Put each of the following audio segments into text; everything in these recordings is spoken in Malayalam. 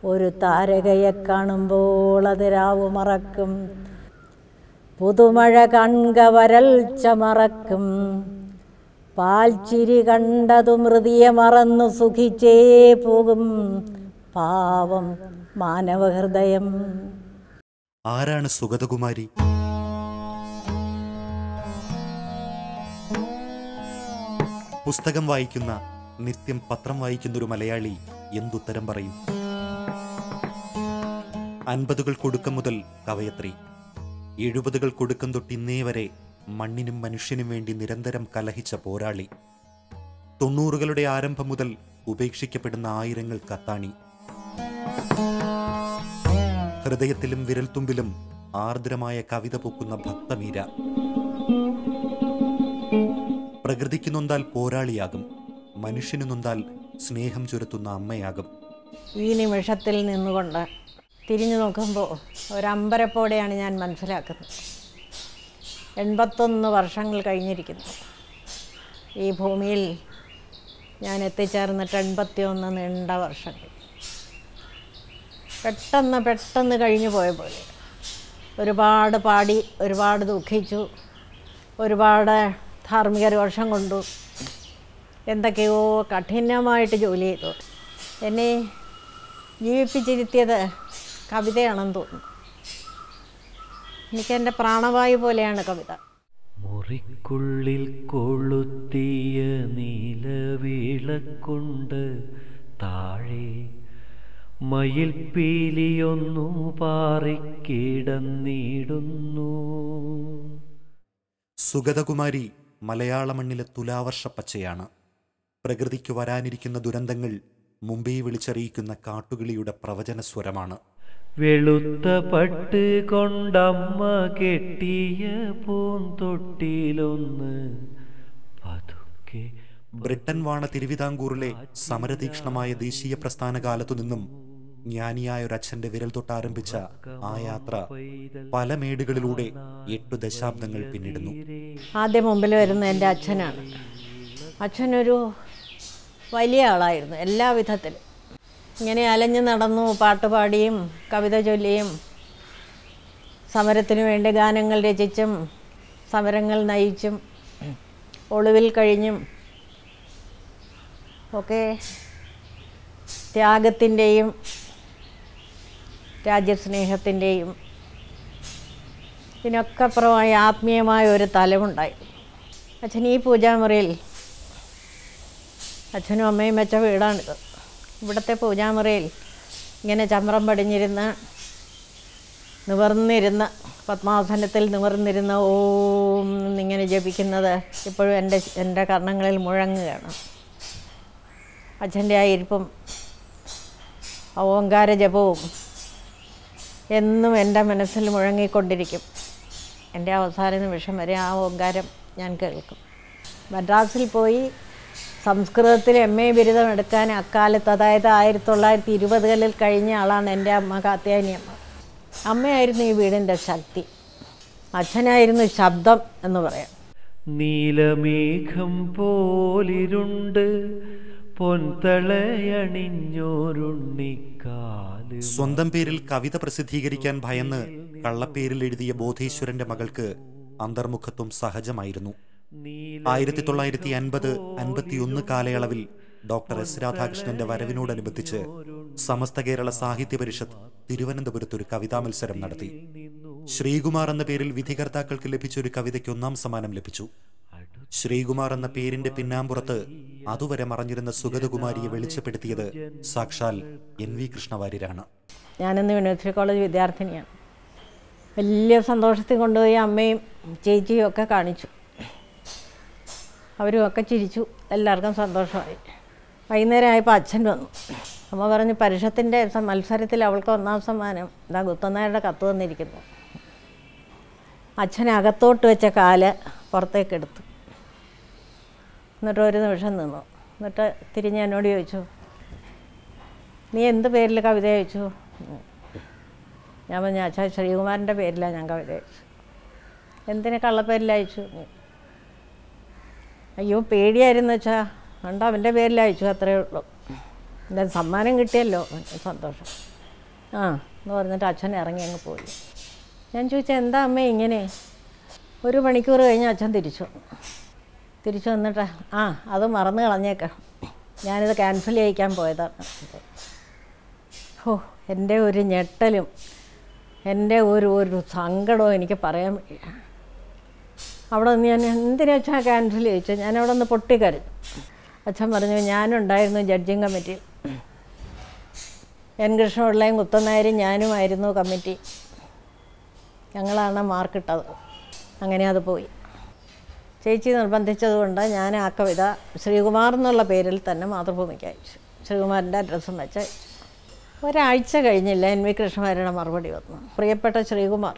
ഒരു താരകയെ കാണുമ്പോൾ അത് രാവു മറക്കും പുതുമഴ കൺക വരൾച്ച മറക്കും പാൽച്ചിരി കണ്ടതു മൃതിയെ മറന്നു സുഖിച്ചേ പോകും പാവം മാനവഹൃദയം ആരാണ് സുഗതകുമാരി പുസ്തകം വായിക്കുന്ന നിത്യം പത്രം വായിക്കുന്ന ഒരു മലയാളി എന്തുത്തരം പറയും അൻപതുകൾ കൊടുക്കം മുതൽ കവയത്രി എഴുപതുകൾ കൊടുക്കം തൊട്ട് ഇന്നേ വരെ മണ്ണിനും മനുഷ്യനും വേണ്ടി നിരന്തരം കലഹിച്ച പോരാളി തൊണ്ണൂറുകളുടെ ആരംഭം മുതൽ ഉപേക്ഷിക്കപ്പെടുന്ന ആയിരങ്ങൾ കത്താണി ഹൃദയത്തിലും വിരൽത്തുമ്പിലും ആർദ്രമായ കവിത പൂക്കുന്ന ഭക്തമീര പ്രകൃതിക്ക് നൊന്താൽ പോരാളിയാകും മനുഷ്യന് നൊന്താൽ സ്നേഹം ചുരത്തുന്ന അമ്മയാകും ഈ നിമിഷത്തിൽ നിന്നുകൊണ്ട് തിരിഞ്ഞു നോക്കുമ്പോൾ ഒരമ്പരപ്പോടെയാണ് ഞാൻ മനസ്സിലാക്കുന്നത് എൺപത്തൊന്ന് വർഷങ്ങൾ കഴിഞ്ഞിരിക്കുന്നു ഈ ഭൂമിയിൽ ഞാൻ എത്തിച്ചേർന്നിട്ട് എൺപത്തിയൊന്ന് നീണ്ട വർഷങ്ങൾ പെട്ടെന്ന് പെട്ടെന്ന് കഴിഞ്ഞു പോയ പോലെ ഒരുപാട് പാടി ഒരുപാട് ദുഃഖിച്ചു ഒരുപാട് ധാർമ്മിക രോഷം കൊണ്ടു എന്തൊക്കെയോ കഠിനമായിട്ട് ജോലി ചെയ്തു എന്നെ ജീവിപ്പിച്ചിരുത്തിയത് കവിതയാണെന്ന് തോന്നുന്നു എനിക്കെൻ്റെ പ്രാണവായു പോലെയാണ് കവിത മുറിക്കുള്ളിൽ കൊളുത്തിയ നീലവിളക്കുണ്ട് താഴെ മയിൽ പീലിയൊന്നു പാറിക്കിടന്നിടുന്നു സുഗതകുമാരി മലയാള മണ്ണിലെ തുലാവർഷ പച്ചയാണ് പ്രകൃതിക്ക് വരാനിരിക്കുന്ന ദുരന്തങ്ങൾ മുമ്പേ വിളിച്ചറിയിക്കുന്ന കാട്ടുകിളിയുടെ പ്രവചന സ്വരമാണ് വെളുത്ത പട്ട് കൊണ്ടമ്മ കെട്ടിയ പൂന്തൊട്ടിലൊന്ന് പതുക്കെ ബ്രിട്ടൻ വാണ തിരുവിതാംകൂറിലെ സമരതീക്ഷ്ണമായ ദേശീയ പ്രസ്ഥാന കാലത്തു നിന്നും ജ്ഞാനിയായ ഒരച്ഛന്റെ വിരൽ തൊട്ടാരംഭിച്ച ആ യാത്ര പല മേടുകളിലൂടെ എട്ടു ദശാബ്ദങ്ങൾ പിന്നിടുന്നു ആദ്യം മുമ്പിൽ വരുന്ന എൻ്റെ അച്ഛനാണ് അച്ഛനൊരു വലിയ ആളായിരുന്നു എല്ലാ വിധത്തിലും ഇങ്ങനെ അലഞ്ഞു നടന്നു പാട്ടുപാടിയും കവിത ചൊല്ലിയും സമരത്തിനു വേണ്ടി ഗാനങ്ങൾ രചിച്ചും സമരങ്ങൾ നയിച്ചും ഒളിവിൽ കഴിഞ്ഞും ഒക്കെ ത്യാഗത്തിൻ്റെയും രാജ്യസ്നേഹത്തിൻ്റെയും ഇതിനൊക്കെ അപ്പുറമായി ആത്മീയമായ ഒരു തലമുണ്ടായി അച്ഛൻ ഈ പൂജാമുറിയിൽ അച്ഛനും അമ്മയും വെച്ച വീടാണിത് ഇവിടുത്തെ പൂജാമുറിയിൽ ഇങ്ങനെ ചമ്രം പടിഞ്ഞിരുന്ന് നിവർന്നിരുന്ന് പത്മാസനത്തിൽ നിവർന്നിരുന്ന് ഓം എന്നിങ്ങനെ ജപിക്കുന്നത് ഇപ്പോഴും എൻ്റെ എൻ്റെ കർണങ്ങളിൽ മുഴങ്ങുകയാണ് അച്ഛൻ്റെ ആ ഇരിപ്പും ആ ഓങ്കാര ജപവും എന്നും എൻ്റെ മനസ്സിൽ മുഴങ്ങിക്കൊണ്ടിരിക്കും എൻ്റെ അവസാന നിമിഷം വരെ ആ ഓങ്കാരം ഞാൻ കേൾക്കും മദ്രാസിൽ പോയി സംസ്കൃതത്തിൽ എം എ ബിരുദം എടുക്കാൻ അക്കാലത്ത് അതായത് ആയിരത്തി തൊള്ളായിരത്തി ഇരുപതുകളിൽ കഴിഞ്ഞ ആളാണ് എൻ്റെ അമ്മ കാത്യായനി അമ്മ അമ്മയായിരുന്നു ഈ വീടിൻ്റെ ശക്തി അച്ഛനായിരുന്നു ശബ്ദം എന്ന് പറയാം നീലമേഘം പോലിരുണ്ട് പൊൻതളയണിഞ്ഞോരുണ്ണിക്കാല് സ്വന്തം പേരിൽ കവിത പ്രസിദ്ധീകരിക്കാൻ ഭയന്ന് കള്ളപ്പേരിൽ എഴുതിയ ബോധേശ്വരന്റെ മകൾക്ക് അന്തർമുഖത്വം സഹജമായിരുന്നു ആയിരത്തി തൊള്ളായിരത്തി അൻപത് അൻപത്തിയൊന്ന് കാലയളവിൽ ഡോക്ടർ എസ് രാധാകൃഷ്ണന്റെ വരവിനോടനുബന്ധിച്ച് സമസ്ത കേരള സാഹിത്യ പരിഷത്ത് തിരുവനന്തപുരത്ത് ഒരു കവിതാ മത്സരം നടത്തി ശ്രീകുമാർ എന്ന പേരിൽ വിധികർത്താക്കൾക്ക് ലഭിച്ച ഒരു കവിതയ്ക്ക് ഒന്നാം സമ്മാനം ലഭിച്ചു ശ്രീകുമാർ എന്ന പേരിന്റെ പിന്നാമ്പുറത്ത് അതുവരെ മറഞ്ഞിരുന്ന സുഗതകുമാരിയെ വെളിച്ചപ്പെടുത്തിയത് സാക്ഷാൽ എൻ വി കൃഷ്ണവാര്യരാണ് ഞാനിന്ന് യൂണിവേഴ്സിറ്റി കോളേജ് വിദ്യാർത്ഥിനിയാണ് വലിയ സന്തോഷത്തിൽ കൊണ്ടുപോയി അമ്മയും ചേച്ചിയും ഒക്കെ കാണിച്ചു അവരും ഒക്കെ ചിരിച്ചു എല്ലാവർക്കും സന്തോഷമായി വൈകുന്നേരം ആയപ്പോൾ അച്ഛൻ വന്നു അമ്മ പറഞ്ഞു പരിഷത്തിൻ്റെ മത്സരത്തിൽ അവൾക്ക് ഒന്നാം സമ്മാനം ഇതാ ഗുത്തനായരുടെ കത്ത് വന്നിരിക്കുന്നു അച്ഛൻ അകത്തോട്ട് വെച്ച കാല് പുറത്തേക്ക് എടുത്തു എന്നിട്ട് ഒരു നിമിഷം നിന്നു എന്നിട്ട് തിരിഞ്ഞ് എന്നോട് ചോദിച്ചു നീ എന്ത് പേരിൽ കവിത അയച്ചു ഞാൻ പറഞ്ഞു അച്ഛാ ശ്രീകുമാരൻ്റെ പേരിലാണ് ഞാൻ കവിത അയച്ചു എന്തിന് കള്ളപ്പേരിൽ അയച്ചു അയ്യോ പേടിയായിരുന്നു വെച്ചാ കണ്ട അവൻ്റെ പേരിൽ അയച്ചു അത്രയേ ഉള്ളൂ എന്താ സമ്മാനം കിട്ടിയല്ലോ സന്തോഷം ആ എന്ന് പറഞ്ഞിട്ട് അച്ഛൻ ഇറങ്ങി അങ്ങ് പോയി ഞാൻ ചോദിച്ചാൽ എന്താ അമ്മ ഇങ്ങനെ ഒരു മണിക്കൂർ കഴിഞ്ഞ് അച്ഛൻ തിരിച്ചു വന്നു തിരിച്ചു വന്നിട്ട് ആ അത് മറന്നു കളഞ്ഞേക്കാം ഞാനിത് ക്യാൻസൽ ചെയ്യിക്കാൻ പോയതാണ് ഓ എൻ്റെ ഒരു ഞെട്ടലും എൻ്റെ ഒരു ഒരു സങ്കടവും എനിക്ക് പറയാൻ വയ്യ അവിടെ നിന്ന് ഞാൻ എന്തിനാ അച്ഛാ ക്യാൻസൽ ചോദിച്ചു ഞാൻ അവിടെ നിന്ന് പൊട്ടിക്കരഞ്ഞു അച്ഛൻ പറഞ്ഞു ഞാനുണ്ടായിരുന്നു ജഡ്ജിങ് കമ്മിറ്റിയിൽ എൻ കൃഷ്ണപിള്ളയും കുത്തനായരും ഞാനുമായിരുന്നു കമ്മിറ്റി ഞങ്ങളാണ് മാർക്കിട്ടത് അങ്ങനെ അത് പോയി ചേച്ചി നിർബന്ധിച്ചതുകൊണ്ട് ഞാൻ ആ കവിത ശ്രീകുമാർ എന്നുള്ള പേരിൽ തന്നെ മാതൃഭൂമിക്ക് അയച്ചു ശ്രീകുമാറിൻ്റെ അഡ്രസ്സും വെച്ച് അയച്ചു ഒരാഴ്ച കഴിഞ്ഞില്ല എൻ വി കൃഷ്ണമാരുടെ മറുപടി വന്നു പ്രിയപ്പെട്ട ശ്രീകുമാർ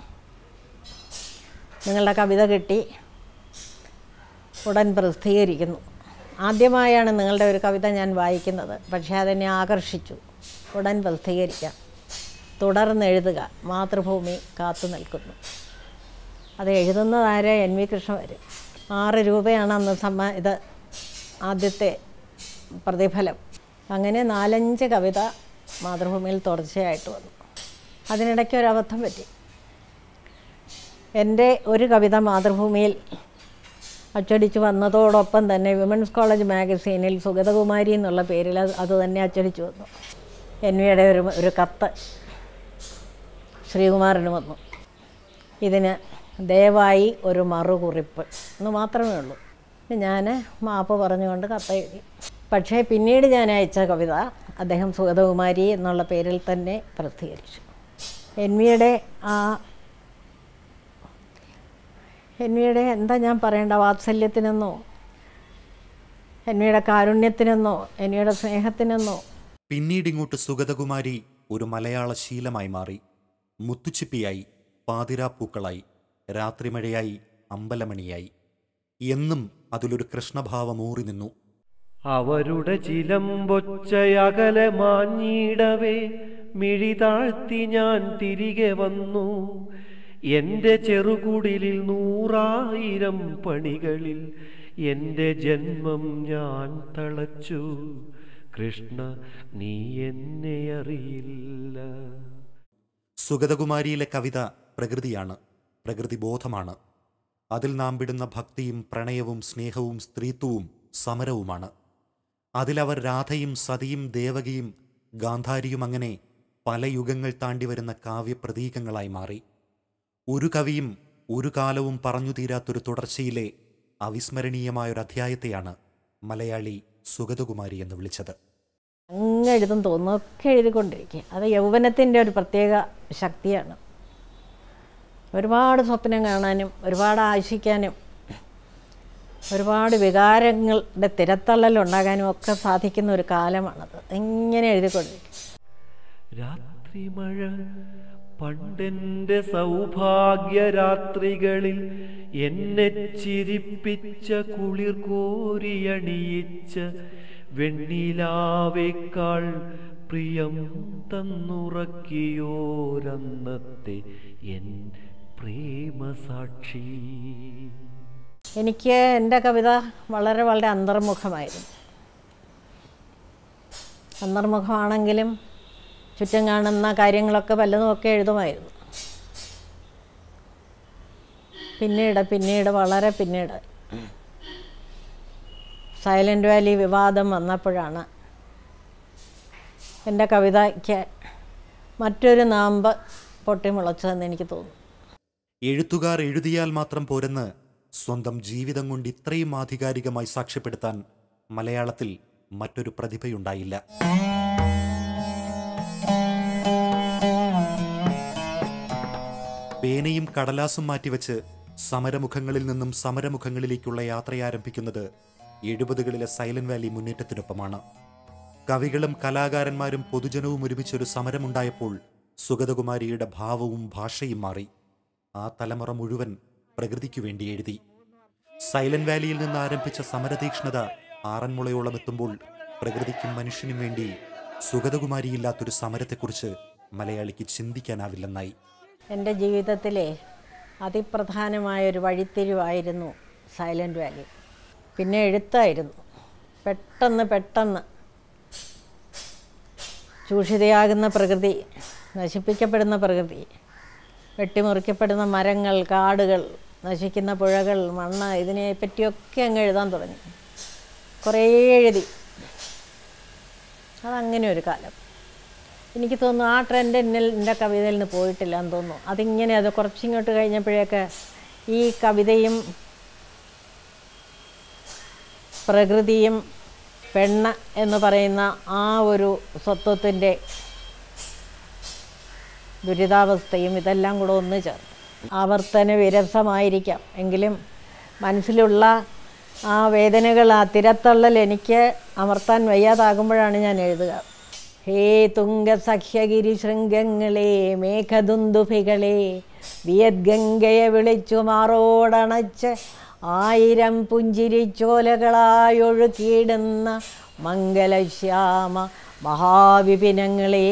നിങ്ങളുടെ കവിത കിട്ടി ഉടൻ പ്രസിദ്ധീകരിക്കുന്നു ആദ്യമായാണ് നിങ്ങളുടെ ഒരു കവിത ഞാൻ വായിക്കുന്നത് പക്ഷേ അതെന്നെ ആകർഷിച്ചു ഉടൻ പ്രസിദ്ധീകരിക്കാം തുടർന്ന് എഴുതുക മാതൃഭൂമി കാത്തു നിൽക്കുന്നു അത് എഴുതുന്നതാര എൻ വി കൃഷ്ണവര് ആറ് രൂപയാണ് അന്ന് സമ്മാ ഇത് ആദ്യത്തെ പ്രതിഫലം അങ്ങനെ നാലഞ്ച് കവിത മാതൃഭൂമിയിൽ തുടർച്ചയായിട്ട് വന്നു അതിനിടയ്ക്ക് ഒരു അബദ്ധം പറ്റി എൻ്റെ ഒരു കവിത മാതൃഭൂമിയിൽ അച്ചടിച്ച് വന്നതോടൊപ്പം തന്നെ വിമൻസ് കോളേജ് മാഗസീനിൽ സുഗതകുമാരി എന്നുള്ള പേരിൽ അത് അത് തന്നെ അച്ചടിച്ചു വന്നു എൻ വിയുടെ ഒരു ഒരു കത്ത് ശ്രീകുമാരന് വന്നു ഇതിന് ദയവായി ഒരു മറുകുറിപ്പ് എന്ന് മാത്രമേ ഉള്ളൂ ഞാൻ മാപ്പ് പറഞ്ഞുകൊണ്ട് കത്ത് എഴുതി പക്ഷേ പിന്നീട് ഞാൻ അയച്ച കവിത അദ്ദേഹം സുഗതകുമാരി എന്നുള്ള പേരിൽ തന്നെ പ്രസിദ്ധീകരിച്ചു എൻ വിയുടെ ആ എൻ വിയുടെ എന്താ ഞാൻ പറയേണ്ട വാത്സല്യത്തിനെന്നോ എൻ വിയുടെ കാരുണ്യത്തിനെന്നോ എൻ വിയുടെ സ്നേഹത്തിനെന്നോ പിന്നീട് ഇങ്ങോട്ട് സുഗതകുമാരി ഒരു മലയാള ശീലമായി മാറി മുത്തുച്ചിപ്പിയായി പാതിരാപ്പൂക്കളായി രാത്രിമഴയായി അമ്പലമണിയായി എന്നും അതിലൊരു കൃഷ്ണഭാവം ഊറി നിന്നു അവരുടെ ചിലമ്പൊച്ചയകലെ മാഞ്ഞിടവേ മിഴി താഴ്ത്തി ഞാൻ തിരികെ വന്നു എന്റെ ചെറുകുടിലിൽ നൂറായിരം പണികളിൽ എന്റെ ജന്മം ഞാൻ തളച്ചു കൃഷ്ണ നീ എന്നെ അറിയില്ല സുഗതകുമാരിയിലെ കവിത പ്രകൃതിയാണ് പ്രകൃതിബോധമാണ് അതിൽ നാം വിടുന്ന ഭക്തിയും പ്രണയവും സ്നേഹവും സ്ത്രീത്വവും സമരവുമാണ് അതിലവർ രാധയും സതിയും ദേവകിയും ഗാന്ധാരിയും അങ്ങനെ പല യുഗങ്ങൾ താണ്ടി വരുന്ന കാവ്യപ്രതീകങ്ങളായി മാറി ഒരു കവിയും ഒരു കാലവും പറഞ്ഞു തീരാത്തൊരു തുടർച്ചയിലെ അവിസ്മരണീയമായൊരു അധ്യായത്തെയാണ് മലയാളി സുഗതകുമാരി എന്ന് വിളിച്ചത് അങ്ങ് എഴുതും തോന്നുന്നു ഒക്കെ എഴുതിക്കൊണ്ടിരിക്കുക അത് യൗവനത്തിൻ്റെ ഒരു പ്രത്യേക ശക്തിയാണ് ഒരുപാട് സ്വപ്നം കാണാനും ഒരുപാട് ആശിക്കാനും ഒരുപാട് വികാരങ്ങളുടെ തിരത്തള്ളലുണ്ടാകാനും ഒക്കെ സാധിക്കുന്ന ഒരു കാലമാണത് ഇങ്ങനെ എഴുതിക്കൊണ്ടിരിക്കും രാത്രി മഴ പണ്ടെന്റെ സൗഭാഗ്യ രാത്രികളിൽ എന്നെ ചിരിപ്പിച്ച കുളിർ കോരിയണിയിച്ച വെണ്ണിലാവേക്കാൾ പ്രിയം തന്നുറക്കിയോരന്നത്തെ എൻ പ്രേമസാക്ഷി എനിക്ക് എൻ്റെ കവിത വളരെ വളരെ അന്തർമുഖമായിരുന്നു അന്തർമുഖമാണെങ്കിലും ചുറ്റും കാണുന്ന കാര്യങ്ങളൊക്കെ വല്ലതുമൊക്കെ എഴുതുമായിരുന്നു പിന്നീട് പിന്നീട് വളരെ പിന്നീട് സൈലൻ്റ് വാലി വിവാദം വന്നപ്പോഴാണ് എൻ്റെ കവിതയ്ക്ക് മറ്റൊരു നാമ്പ് പൊട്ടിമുളച്ചതെന്ന് എനിക്ക് തോന്നുന്നു എഴുത്തുകാർ എഴുതിയാൽ മാത്രം പോരെന്ന് സ്വന്തം ജീവിതം കൊണ്ട് ഇത്രയും ആധികാരികമായി സാക്ഷ്യപ്പെടുത്താൻ മലയാളത്തിൽ മറ്റൊരു പ്രതിഭയുണ്ടായില്ല പേനയും കടലാസും മാറ്റിവെച്ച് സമരമുഖങ്ങളിൽ നിന്നും സമരമുഖങ്ങളിലേക്കുള്ള യാത്രയാരംഭിക്കുന്നത് എഴുപതുകളിലെ സൈലന്റ് വാലി മുന്നേറ്റത്തിനൊപ്പമാണ് കവികളും കലാകാരന്മാരും പൊതുജനവും ഒരുമിച്ചൊരു സമരമുണ്ടായപ്പോൾ സുഗതകുമാരിയുടെ ഭാവവും ഭാഷയും മാറി ആ തലമുറ മുഴുവൻ പ്രകൃതിക്കു വേണ്ടി എഴുതി സൈലന്റ് വാലിയിൽ നിന്ന് ആരംഭിച്ച സമരതീക്ഷ്ണത ആറന്മുളയോളം എത്തുമ്പോൾ പ്രകൃതിക്കും മനുഷ്യനും വേണ്ടി സുഗതകുമാരിയില്ലാത്തൊരു സമരത്തെക്കുറിച്ച് മലയാളിക്ക് ചിന്തിക്കാനാവില്ലെന്നായി എൻ്റെ ജീവിതത്തിലെ അതിപ്രധാനമായൊരു വഴിത്തിരിവായിരുന്നു സൈലൻ്റ് വാലി പിന്നെ എഴുത്തായിരുന്നു പെട്ടെന്ന് പെട്ടെന്ന് ചൂഷിതയാകുന്ന പ്രകൃതി നശിപ്പിക്കപ്പെടുന്ന പ്രകൃതി വെട്ടിമുറിക്കപ്പെടുന്ന മരങ്ങൾ കാടുകൾ നശിക്കുന്ന പുഴകൾ മണ്ണ് ഇതിനെ പറ്റിയൊക്കെ അങ്ങ് എഴുതാൻ തുടങ്ങി കുറേ എഴുതി അതങ്ങനെ ഒരു കാലം എനിക്ക് തോന്നുന്നു ആ ട്രെൻഡ് എന്നിൽ എൻ്റെ കവിതയിൽ നിന്ന് പോയിട്ടില്ല എന്ന് തോന്നുന്നു അതിങ്ങനെ അത് കുറച്ചിങ്ങോട്ട് കഴിഞ്ഞപ്പോഴേക്ക് ഈ കവിതയും പ്രകൃതിയും പെണ്ണ് എന്ന് പറയുന്ന ആ ഒരു സ്വത്വത്തിൻ്റെ ദുരിതാവസ്ഥയും ഇതെല്ലാം കൂടെ ഒന്ന് ചേർന്നു ആവർത്തന വിരസമായിരിക്കാം എങ്കിലും മനസ്സിലുള്ള ആ വേദനകൾ ആ തിരത്തള്ളൽ എനിക്ക് അമർത്താൻ വയ്യാതാകുമ്പോഴാണ് ഞാൻ എഴുതുക ഹേ തുംഗസഖ്യഗിരി ശൃംഗങ്ങളെ മേഘദുന്ദുഭികളെ വിയദ്ഗംഗയെ വിളിച്ചു മാറോടണച്ച് ആയിരം പുഞ്ചിരിച്ചോലകളായൊഴുകിയിടുന്ന മംഗലശ്യാമ മഹാവിപിനങ്ങളെ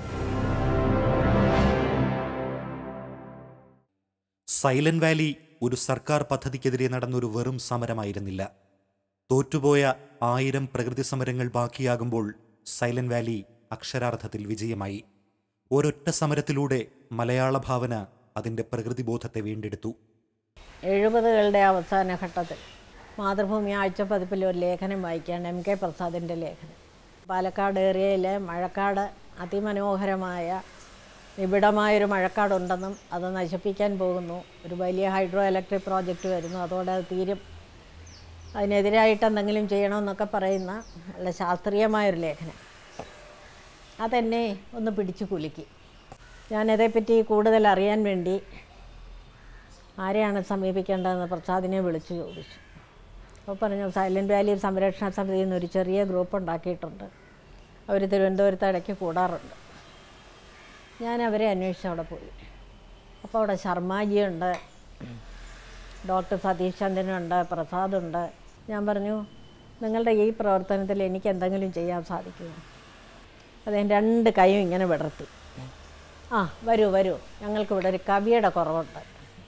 സൈലന്റ് വാലി ഒരു സർക്കാർ പദ്ധതിക്കെതിരെ നടന്നൊരു വെറും സമരമായിരുന്നില്ല തോറ്റുപോയ ആയിരം പ്രകൃതി സമരങ്ങൾ ബാക്കിയാകുമ്പോൾ സൈലന്റ് വാലി അക്ഷരാർത്ഥത്തിൽ വിജയമായി ഒരൊറ്റ സമരത്തിലൂടെ മലയാള ഭാവന അതിൻ്റെ പ്രകൃതിബോധത്തെ വീണ്ടെടുത്തു എഴുപതുകളുടെ അവസാന ഘട്ടത്തിൽ മാതൃഭൂമി ആഴ്ചപ്പതിപ്പിൽ ഒരു ലേഖനം വായിക്കുകയാണ് എം കെ പ്രസാദിൻ്റെ ലേഖനം പാലക്കാട് ഏരിയയിലെ മഴക്കാട് അതിമനോഹരമായ നിബിഡമായൊരു മഴക്കാടുണ്ടെന്നും അത് നശിപ്പിക്കാൻ പോകുന്നു ഒരു വലിയ ഹൈഡ്രോ ഇലക്ട്രിക് പ്രോജക്റ്റ് വരുന്നു അതോടെ അത് തീരും അതിനെതിരായിട്ട് എന്തെങ്കിലും ചെയ്യണമെന്നൊക്കെ പറയുന്ന വളരെ ശാസ്ത്രീയമായൊരു ലേഖനം അതെന്നെ ഒന്ന് പിടിച്ചു കുലുക്കി ഞാനതേപ്പറ്റി കൂടുതൽ അറിയാൻ വേണ്ടി ആരെയാണ് സമീപിക്കേണ്ടതെന്ന് പ്രസാദിനെ വിളിച്ചു ചോദിച്ചു അപ്പോൾ പറഞ്ഞു സൈലൻറ്റ് വാലി സംരക്ഷണ സമിതിയിൽ നിന്ന് ഒരു ചെറിയ ഗ്രൂപ്പ് ഉണ്ടാക്കിയിട്ടുണ്ട് അവർ തിരുവനന്തപുരത്ത് ഇടയ്ക്ക് കൂടാറുണ്ട് ഞാൻ അവരെ അന്വേഷിച്ച് അവിടെ പോയി അപ്പോൾ അവിടെ ശർമാജിയുണ്ട് ഡോക്ടർ സതീഷ് ചന്ദ്രനുണ്ട് പ്രസാദുണ്ട് ഞാൻ പറഞ്ഞു നിങ്ങളുടെ ഈ പ്രവർത്തനത്തിൽ എനിക്ക് എന്തെങ്കിലും ചെയ്യാൻ സാധിക്കുമോ അദ്ദേഹം രണ്ട് കൈയും ഇങ്ങനെ വിടർത്തി ആ വരൂ വരൂ ഞങ്ങൾക്കിവിടെ ഒരു കവിയുടെ കുറവുണ്ട്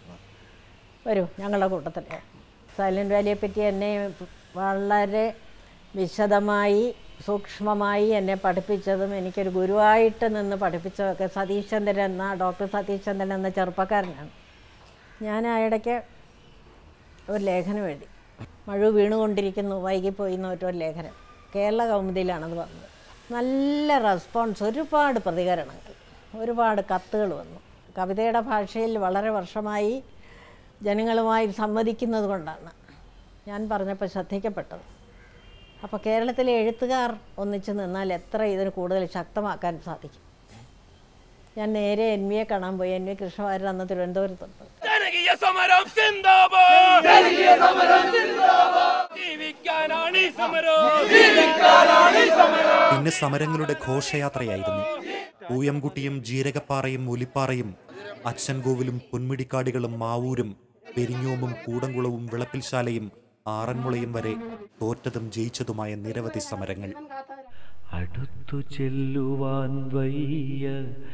വരൂ ഞങ്ങളുടെ കൂട്ടത്തിൽ സൈലൻറ്റ് വാലിയെ പറ്റി എന്നെ വളരെ വിശദമായി സൂക്ഷ്മമായി എന്നെ പഠിപ്പിച്ചതും എനിക്കൊരു ഗുരുവായിട്ട് നിന്ന് പഠിപ്പിച്ചതൊക്കെ സതീഷ് ചന്ദ്രൻ എന്ന ഡോക്ടർ സതീഷ് ചന്ദ്രൻ എന്ന ചെറുപ്പക്കാരനാണ് ഞാൻ ആ ഇടയ്ക്ക് ഒരു ലേഖനം എഴുതി മഴ വീണുകൊണ്ടിരിക്കുന്നു വൈകിപ്പോയി എന്ന ഒരു ലേഖനം കേരള കൗമുദിയിലാണത് പറഞ്ഞത് നല്ല റെസ്പോൺസ് ഒരുപാട് പ്രതികരണങ്ങൾ ഒരുപാട് കത്തുകൾ വന്നു കവിതയുടെ ഭാഷയിൽ വളരെ വർഷമായി ജനങ്ങളുമായി സംവദിക്കുന്നത് കൊണ്ടാണ് ഞാൻ പറഞ്ഞപ്പോൾ ശ്രദ്ധിക്കപ്പെട്ടത് അപ്പോൾ കേരളത്തിലെ എഴുത്തുകാർ ഒന്നിച്ച് നിന്നാൽ എത്ര ഇതിന് കൂടുതൽ ശക്തമാക്കാൻ സാധിക്കും ഞാൻ നേരെ എൻ വിയെ കാണാൻ പോയി എൻ വി കൃഷ്ണവാര്യർ അന്ന് തിരുവനന്തപുരത്തുണ്ട് ജനകീയ സമരം സിന്ദാബാദ് ജനകീയ സമരം സിന്ദാബാദ് ജീവിക്കാനാണ് ഈ സമരം ജീവിക്കാനാണ് ഈ സമരം പിന്നെ സമരങ്ങളുടെ ഘോഷയാത്രയായിരുന്നു പൂയംകുട്ടിയും ജീരകപ്പാറയും ഒലിപ്പാറയും അച്ഛൻകോവിലും പൊന്മിടിക്കാടുകളും മാവൂരും പെരിഞ്ഞോമും കൂടംകുളവും വിളപ്പിൽശാലയും ആറന്മുളയും വരെ തോറ്റതും ജയിച്ചതുമായ നിരവധി സമരങ്ങൾ അടുത്തു ചെല്ലുവാൻ വയ്യ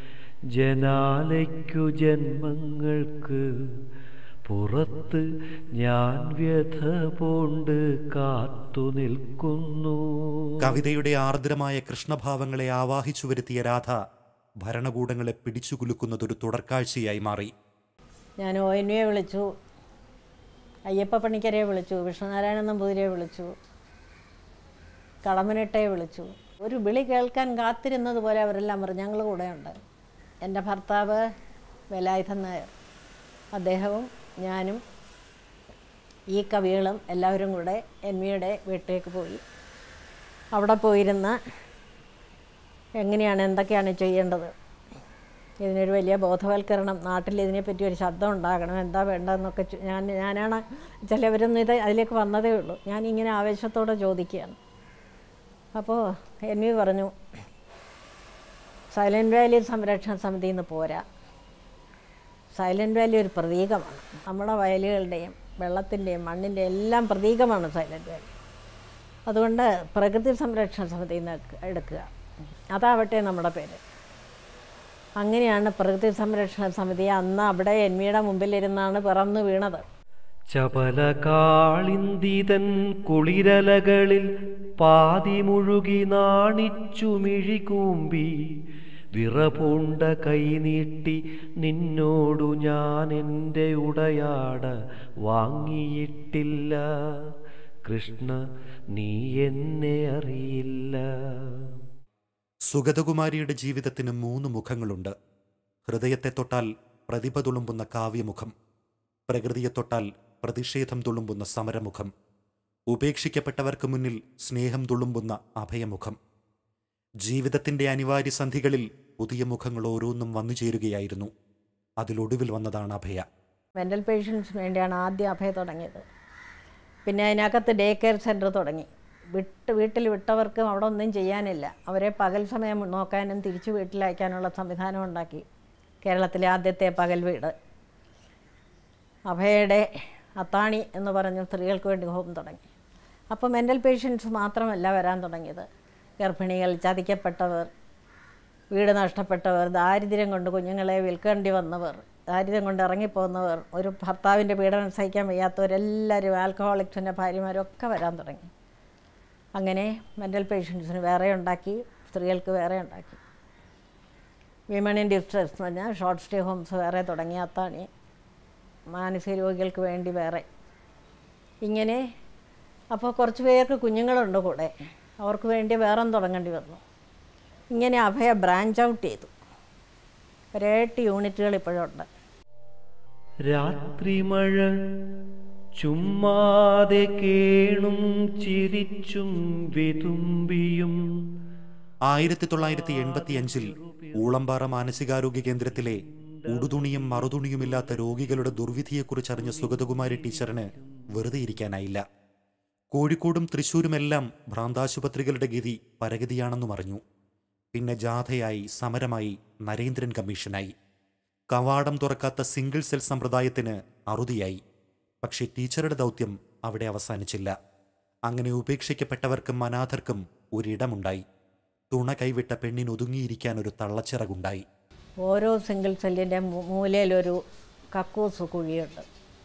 ജനാലയ്ക്കു ജന്മങ്ങൾക്ക് പുറത്ത് ഞാൻ വ്യഥ പോണ്ട് കാത്തു നിൽക്കുന്നു കവിതയുടെ ആർദ്രമായ കൃഷ്ണഭാവങ്ങളെ ആവാഹിച്ചു വരുത്തിയ രാധ ഭരണകൂടങ്ങളെ പിടിച്ചുകുലുക്കുന്നതൊരു തുടർക്കാഴ്ചയായി മാറി ഞാൻ ഒ എൻ വിയെ വിളിച്ചു അയ്യപ്പ പണിക്കരെ വിളിച്ചു വിഷ്ണുനാരായണൻ നമ്പൂതിരിയെ വിളിച്ചു കടമനിട്ടയെ വിളിച്ചു ഒരു വിളി കേൾക്കാൻ കാത്തിരുന്നത് പോലെ അവരെല്ലാം പറഞ്ഞു ഞങ്ങൾ കൂടെയുണ്ട് എൻ്റെ ഭർത്താവ് വേലായുധൻ നായർ അദ്ദേഹവും ഞാനും ഈ കവികളും എല്ലാവരും കൂടെ എൻ വിയുടെ വീട്ടിലേക്ക് പോയി അവിടെ പോയിരുന്ന് എങ്ങനെയാണ് എന്തൊക്കെയാണ് ചെയ്യേണ്ടത് ഇതിനൊരു വലിയ ബോധവൽക്കരണം നാട്ടിൽ ഇതിനെപ്പറ്റി ഒരു ശബ്ദം ഉണ്ടാകണം എന്താ വേണ്ടതെന്നൊക്കെ ചോ- ഞാൻ ഞാനാണ് ചിലവരൊന്നും ഇത് അതിലേക്ക് വന്നതേ ഉള്ളൂ ഞാനിങ്ങനെ ആവേശത്തോടെ ചോദിക്കുകയാണ് അപ്പോൾ എൻ വി പറഞ്ഞു സൈലൻറ്റ് വാലി സംരക്ഷണ സമിതിയിൽ നിന്ന് പോരാ സൈലൻറ്റ് വാലി ഒരു പ്രതീകമാണ് നമ്മുടെ വയലുകളുടെയും വെള്ളത്തിൻ്റെയും മണ്ണിൻ്റെ എല്ലാം പ്രതീകമാണ് സൈലൻറ്റ് വാലി അതുകൊണ്ട് പ്രകൃതി സംരക്ഷണ സമിതിയിൽ നിന്ന് എടുക്ക- എടുക്കുക അതാവട്ടെ നമ്മുടെ പേര് അങ്ങനെയാണ് പ്രകൃതി സംരക്ഷണ സമിതി അന്ന് അവിടെ എൻ വിയുടെ മുമ്പിലിരുന്നാണ് പിറന്നു വീണത് ചപല കാളിന്തിതൻ കുളിരലകളിൽ പാതി മുഴുകി നാണിച്ചു മിഴികൂമ്പി വിറപൂണ്ട കൈ നീട്ടി നിന്നോടു ഞാൻ എൻ്റെ ഉടയാട വാങ്ങിയിട്ടില്ല കൃഷ്ണ നീ എന്നെ അറിയില്ല സുഗതകുമാരിയുടെ ജീവിതത്തിന് മൂന്ന് മുഖങ്ങളുണ്ട് ഹൃദയത്തെ തൊട്ടാൽ പ്രതിഭ തുളുമ്പുന്ന കാവ്യമുഖം പ്രകൃതിയെ തൊട്ടാൽ പ്രതിഷേധം തുളുമ്പുന്ന സമരമുഖം ഉപേക്ഷിക്കപ്പെട്ടവർക്ക് മുന്നിൽ സ്നേഹം തുളുമ്പുന്ന അഭയമുഖം ജീവിതത്തിന്റെ അനിവാര്യ സന്ധികളിൽ പുതിയ മുഖങ്ങൾ ഓരോന്നും വന്നു ചേരുകയായിരുന്നു അതിലൊടുവിൽ വന്നതാണ് അഭയ മെൻ്റൽ പേഷ്യൻസിന് വേണ്ടിയാണ് ആദ്യം അഭയ തുടങ്ങിയത് പിന്നെ അതിനകത്ത് ഡേ കെയർ സെൻറ്റർ തുടങ്ങി വിട്ട് വീട്ടിൽ വിട്ടവർക്കും അവിടെ ഒന്നും ചെയ്യാനില്ല അവരെ പകൽ സമയം നോക്കാനും തിരിച്ചു വീട്ടിലയക്കാനുള്ള സംവിധാനം ഉണ്ടാക്കി കേരളത്തിലെ ആദ്യത്തെ പകൽ വീട് അഭയയുടെ അത്താണി എന്ന് പറഞ്ഞ സ്ത്രീകൾക്ക് വേണ്ടി ഹോം തുടങ്ങി അപ്പോൾ മെൻ്റൽ പേഷ്യൻസ് മാത്രമല്ല വരാൻ തുടങ്ങിയത് ഗർഭിണികൾ ചതിക്കപ്പെട്ടവർ വീട് നഷ്ടപ്പെട്ടവർ ദാരിദ്ര്യം കൊണ്ട് കുഞ്ഞുങ്ങളെ വിൽക്കേണ്ടി വന്നവർ ദാരിദ്ര്യം കൊണ്ട് ഇറങ്ങിപ്പോകുന്നവർ ഒരു ഭർത്താവിൻ്റെ പീഡനം സഹിക്കാൻ വയ്യാത്തവരെല്ലാവരും ആൽക്കഹോളിക്സിൻ്റെ ഭാര്യമാരൊക്കെ വരാൻ തുടങ്ങി അങ്ങനെ മെൻ്റൽ പേഷ്യൻസിന് വേറെ ഉണ്ടാക്കി സ്ത്രീകൾക്ക് വേറെ ഉണ്ടാക്കി വിമൺ ഇൻ ഡിസ്ട്രസ് എന്ന് പറഞ്ഞാൽ ഷോർട്ട് സ്റ്റേ ഹോംസ് വേറെ തുടങ്ങി അത്താണി മാനസിക രോഗികൾക്ക് വേണ്ടി വേറെ ഇങ്ങനെ അപ്പോൾ കുറച്ച് പേർക്ക് കുഞ്ഞുങ്ങളുണ്ട് കൂടെ അവർക്ക് വേണ്ടി വേറെ തുടങ്ങേണ്ടി വന്നു ഇങ്ങനെ അഭയ ബ്രാഞ്ച് ഔട്ട് ചെയ്തു ഒരേട്ട് യൂണിറ്റുകൾ ഇപ്പോഴുണ്ട് രാത്രിമഴ ചുമ്മാതെ കേണും ചിരിച്ചും വിതുമ്പിയും ആയിരത്തി തൊള്ളായിരത്തി എൺപത്തി അഞ്ചിൽ ഊളമ്പാറ മാനസികാരോഗ്യ കേന്ദ്രത്തിലെ ഉടുതുണിയും മറുതുണിയുമില്ലാത്ത രോഗികളുടെ ദുർവിധിയെക്കുറിച്ചറിഞ്ഞ സുഗതകുമാരി ടീച്ചറിന് വെറുതെ ഇരിക്കാനായില്ല കോഴിക്കോടും തൃശൂരുമെല്ലാം ഭ്രാന്താശുപത്രികളുടെ ഗതി പരഗതിയാണെന്നും അറിഞ്ഞു പിന്നെ ജാഥയായി സമരമായി നരേന്ദ്രൻ കമ്മീഷനായി കവാടം തുറക്കാത്ത സിംഗിൾ സെൽ സമ്പ്രദായത്തിന് അറുതിയായി പക്ഷേ ടീച്ചറുടെ ദൗത്യം അവിടെ അവസാനിച്ചില്ല അങ്ങനെ ഉപേക്ഷിക്കപ്പെട്ടവർക്കും അനാഥർക്കും ഒരിടമുണ്ടായി തുണ കൈവിട്ട പെണ്ണിനൊതുങ്ങിയിരിക്കാൻ ഒരു തള്ളച്ചിറകുണ്ടായി ഓരോ സിംഗിൾ സെല്ലിൻ്റെ മൂലയിലൊരു കക്കൂസ് കുഴിയുണ്ട്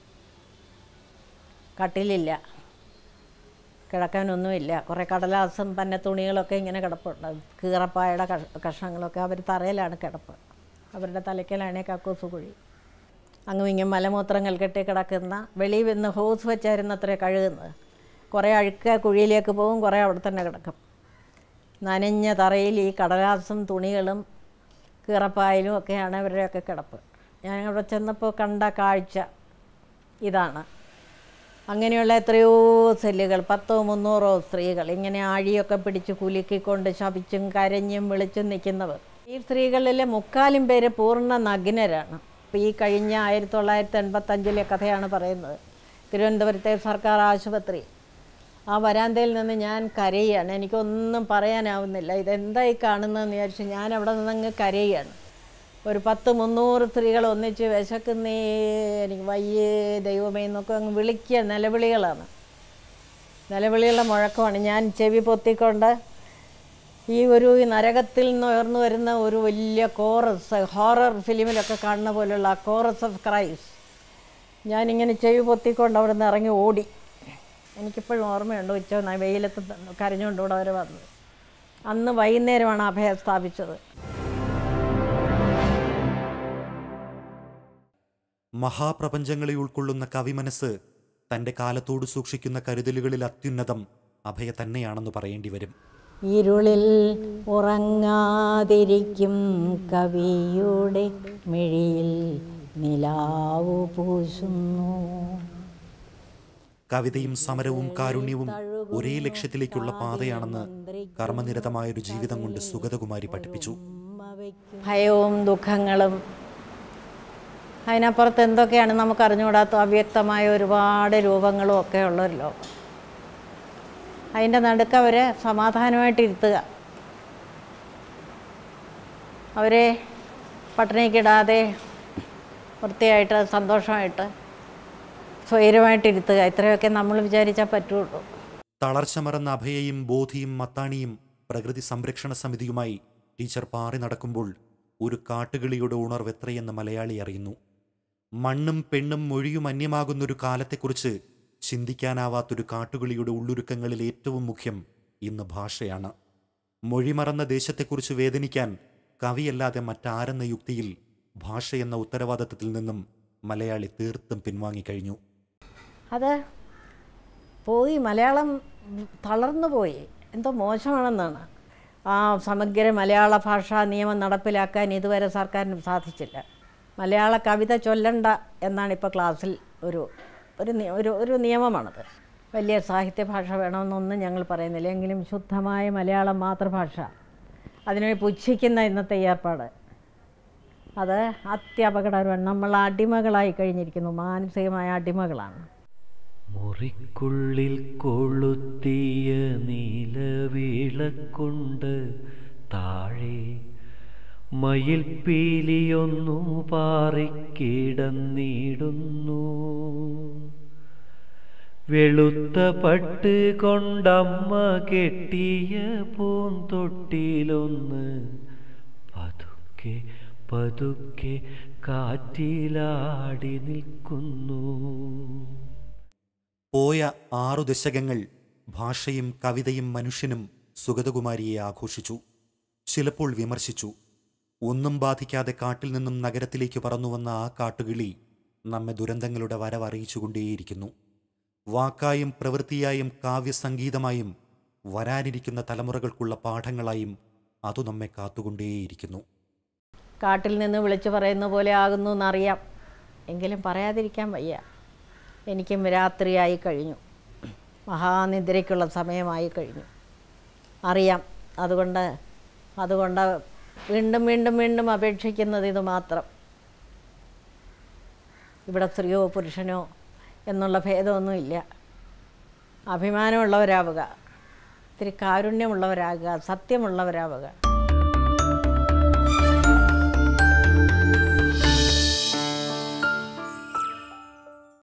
കട്ടിലില്ല കിടക്കാനൊന്നുമില്ല കുറേ കടലാസും പന്ന തുണികളൊക്കെ ഇങ്ങനെ കിടപ്പുണ്ട് കീറപ്പായുടെ കഷ കഷ്ണങ്ങളൊക്കെ അവർ തറയിലാണ് കിടപ്പ് അവരുടെ തലയ്ക്കലാണ് കക്കൂസ് കുഴി അങ്ങും ഇങ്ങും മലമൂത്രങ്ങൾ കെട്ടി കിടക്കുന്ന വെളിയിൽ നിന്ന് ഹോസ് വെച്ചായിരുന്നു അത്ര കഴുകുന്നത് കുറേ അഴുക്ക കുഴിയിലേക്ക് പോകും കുറേ അവിടെ തന്നെ കിടക്കും നനഞ്ഞ തറയിൽ ഈ കടലാസും തുണികളും കീറപ്പായലും ഒക്കെയാണ് അവരുടെയൊക്കെ കിടപ്പ് ഞാൻ അവിടെ ചെന്നപ്പോൾ കണ്ട കാഴ്ച ഇതാണ് അങ്ങനെയുള്ള എത്രയോ സെല്ലുകൾ പത്തോ മുന്നൂറോ സ്ത്രീകൾ ഇങ്ങനെ ആഴിയൊക്കെ പിടിച്ച് കുലുക്കിക്കൊണ്ട് ശപിച്ചും കരഞ്ഞും വിളിച്ചും നിൽക്കുന്നവർ ഈ സ്ത്രീകളിലെ മുക്കാലും പേര് പൂർണ്ണ നഗ്നരാണ് ഇപ്പോൾ ഈ കഴിഞ്ഞ ആയിരത്തി തൊള്ളായിരത്തി എൺപത്തഞ്ചിലെ കഥയാണ് പറയുന്നത് തിരുവനന്തപുരത്തെ സർക്കാർ ആശുപത്രി ആ വരാന്തയിൽ നിന്ന് ഞാൻ കരയുകയാണ് എനിക്കൊന്നും പറയാനാവുന്നില്ല ഇതെന്തായി കാണുന്നതെന്ന് വിചാരിച്ച് ഞാൻ അവിടെ നിന്നങ്ങ് കരയുകയാണ് ഒരു പത്ത് മുന്നൂറ് സ്ത്രീകൾ ഒന്നിച്ച് വിശക്കുന്നേ എനിക്ക് വയ്യേ ദൈവമേ എന്നൊക്കെ അങ്ങ് വിളിക്കുക നിലവിളികളാണ് നിലവിളികളുടെ മുഴക്കമാണ് ഞാൻ ചെവി പൊത്തിക്കൊണ്ട് ഈ ഒരു നരകത്തിൽ നിന്ന് ഉയർന്നു വരുന്ന ഒരു വലിയ കോറസ് ഹോറർ ഫിലിമിലൊക്കെ കാണുന്ന പോലുള്ള ആ കോറസ് ഓഫ് ക്രൈസ് ഞാനിങ്ങനെ ചെവി പൊത്തിക്കൊണ്ട് അവിടെ നിന്ന് ഇറങ്ങി ഓടി എനിക്കിപ്പോഴും ഓർമ്മയുണ്ട് ഉച്ച ന- വെയിലത്ത് കരഞ്ഞുകൊണ്ട് ഇവിടെ വരെ വന്നത് അന്ന് വൈകുന്നേരമാണ് അഭയം സ്ഥാപിച്ചത് മഹാപ്രപഞ്ചങ്ങളെ ഉൾക്കൊള്ളുന്ന കവിമനസ് തന്റെ കാലത്തോട് സൂക്ഷിക്കുന്ന കരുതലുകളിൽ അത്യുന്നതം അഭയ തന്നെയാണെന്ന് പറയേണ്ടി വരും ഇരുളിൽ ഉറങ്ങാതിരിക്കും കവിയുടെ മിഴിയിൽ നിലാവു പൂശുന്നു കവിതയും സമരവും കാരുണ്യവും ഒരേ ലക്ഷ്യത്തിലേക്കുള്ള പാതയാണെന്ന് കർമ്മനിരതമായൊരു ജീവിതം കൊണ്ട് സുഗതകുമാരി പഠിപ്പിച്ചു ഭയവും ദുഃഖങ്ങളും അതിനപ്പുറത്ത് എന്തൊക്കെയാണ് നമുക്ക് അറിഞ്ഞുകൂടാത്ത അവ്യക്തമായ ഒരുപാട് രൂപങ്ങളും ഒക്കെ ഉള്ളൊരു ലോകം അതിൻ്റെ നടുക്ക് അവരെ സമാധാനമായിട്ട് ഇരുത്തുക അവരെ പട്ടിണിക്കിടാതെ വൃത്തിയായിട്ട് സന്തോഷമായിട്ട് സ്വൈരമായിട്ട് ഇരുത്തുക ഇത്രയൊക്കെ നമ്മൾ വിചാരിച്ചാൽ പറ്റുള്ളൂ തളർച്ച മറന്ന അഭയയും ബോധിയും മത്താണിയും പ്രകൃതി സംരക്ഷണ സമിതിയുമായി ടീച്ചർ പാറി നടക്കുമ്പോൾ ഒരു കാട്ടുകിളിയുടെ ഉണർവ് എത്രയെന്ന് മലയാളി അറിയുന്നു മണ്ണും പെണ്ണും മൊഴിയും അന്യമാകുന്നൊരു കാലത്തെക്കുറിച്ച് ചിന്തിക്കാനാവാത്തൊരു കാട്ടുകിളിയുടെ ഉള്ളുരുക്കങ്ങളിൽ ഏറ്റവും മുഖ്യം ഇന്ന് ഭാഷയാണ് മൊഴിമറന്ന ദേശത്തെക്കുറിച്ച് വേദനിക്കാൻ കവിയല്ലാതെ മറ്റാരെന്ന യുക്തിയിൽ ഭാഷയെന്ന ഉത്തരവാദിത്തത്തിൽ നിന്നും മലയാളി തീർത്തും പിൻവാങ്ങിക്കഴിഞ്ഞു അത് പോയി മലയാളം തളർന്നു പോയി എന്തോ മോശമാണെന്നാണ് ആ സമഗ്ര മലയാള ഭാഷാ നിയമം നടപ്പിലാക്കാൻ ഇതുവരെ സർക്കാരിന് സാധിച്ചില്ല മലയാള കവിത ചൊല്ലണ്ട എന്നാണ് ഇപ്പോൾ ക്ലാസ്സിൽ ഒരു ഒരു നി- ഒരു ഒരു നിയമമാണത് വലിയ സാഹിത്യ ഭാഷ വേണമെന്നൊന്നും ഞങ്ങൾ പറയുന്നില്ല എങ്കിലും ശുദ്ധമായ മലയാളം മാതൃഭാഷ അതിനെ പുച്ഛിക്കുന്ന ഇന്നത്തെ ഏർപ്പാട് അത് അത്യപകടകരമാണ് നമ്മൾ അടിമകളായി കഴിഞ്ഞിരിക്കുന്നു മാനസികമായ അടിമകളാണ് മുറിക്കുള്ളിൽ കൊളുത്തിയ നീലവിളക്കുണ്ട് താഴെ മയിൽ പീലിയൊന്നു പാറിക്കിടന്നിടുന്നു വെളുത്ത പട്ട് കൊണ്ടമ്മ കെട്ടിയ പൂന്തൊട്ടിലൊന്ന് പതുക്കെ പതുക്കെ കാറ്റിലാടി നിൽക്കുന്നു പോയ ആറു ദശകങ്ങൾ ഭാഷയും കവിതയും മനുഷ്യനും സുഗതകുമാരിയെ ആഘോഷിച്ചു ചിലപ്പോൾ വിമർശിച്ചു ഒന്നും ബാധിക്കാതെ കാട്ടിൽ നിന്നും നഗരത്തിലേക്ക് പറന്നുവന്ന ആ കാട്ടുകിളി നമ്മെ ദുരന്തങ്ങളുടെ വരവറിയിച്ചുകൊണ്ടേയിരിക്കുന്നു വാക്കായും പ്രവൃത്തിയായും കാവ്യസംഗീതമായും വരാനിരിക്കുന്ന തലമുറകൾക്കുള്ള പാഠങ്ങളായും അതു നമ്മെ കാത്തുകൊണ്ടേയിരിക്കുന്നു കാട്ടിൽ നിന്ന് വിളിച്ചു പറയുന്ന പോലെ ആകുന്നു എന്നറിയാം എങ്കിലും പറയാതിരിക്കാൻ വയ്യ എനിക്കും രാത്രിയായി കഴിഞ്ഞു മഹാനിദ്രയ്ക്കുള്ള സമയമായി കഴിഞ്ഞു അറിയാം അതുകൊണ്ട് അതുകൊണ്ട് വീണ്ടും വീണ്ടും വീണ്ടും അപേക്ഷിക്കുന്നത് ഇത് മാത്രം ഇവിടെ സ്ത്രീയോ പുരുഷനോ എന്നുള്ള ഭേദമൊന്നുമില്ല അഭിമാനമുള്ളവരാവുക ഇത്തിരി കാരുണ്യമുള്ളവരാകുക സത്യമുള്ളവരാവുക